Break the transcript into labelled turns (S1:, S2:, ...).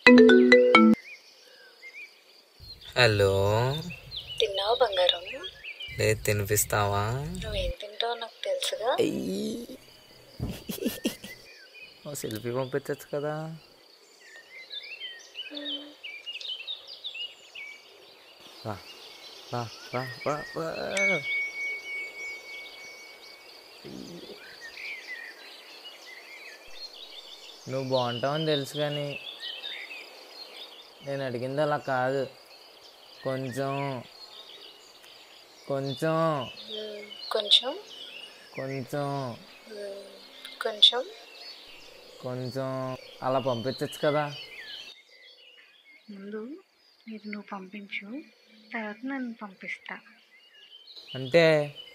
S1: hello
S2: తిన్నావా బంగారం
S1: లేదు తినిపిస్తావా
S2: నువ్వేం తింటావో నాకు తెలుసుగా
S1: ఓ సెల్ఫీ పంపించచ్చు కదా రా రా రా రా రా నువ్వు బాగుంటావని తెలుసు కానీ నేను అడిగింది అలా కాదు కొంచెం కొంచెం
S2: మ్మ్, కొంచెం
S1: కొంచెం
S2: మ్మ్, కొంచెం
S1: కొంచెం అలా పంపించచ్చు కదా
S2: ముందు మీరు నువ్వు పంపించు తర్వాత నన్ను పంపిస్తా
S1: అంటే